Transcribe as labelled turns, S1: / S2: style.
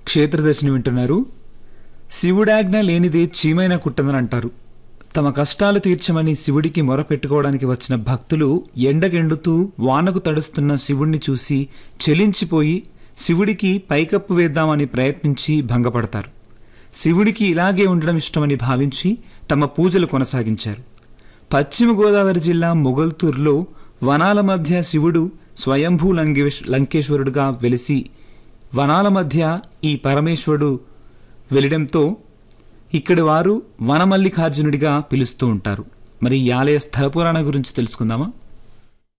S1: క్షేత్రదర్శిని వింటున్నారు శివుడాజ్ఞ లేనిదే చీమైన కుట్టదని అంటారు తమ కష్టాలు తీర్చమని శివుడికి మొరపెట్టుకోవడానికి వచ్చిన భక్తులు ఎండగెండుతూ వానకు తడుస్తున్న శివుణ్ణి చూసి చెలించిపోయి శివుడికి పైకప్పు వేద్దామని ప్రయత్నించి భంగపడతారు శివుడికి ఇలాగే ఉండడం ఇష్టమని భావించి తమ పూజలు కొనసాగించారు పశ్చిమ గోదావరి జిల్లా మొగల్తూరులో వనాల మధ్య శివుడు స్వయంభూ లంకేశ్ లంకేశ్వరుడుగా వెలిసి వనాల మధ్య ఈ పరమేశ్వరుడు వెలిడంతో ఇక్కడి వారు వనమల్లికార్జునుడిగా పిలుస్తూ ఉంటారు మరి ఈ ఆలయ స్థల పురాణ గురించి తెలుసుకుందామా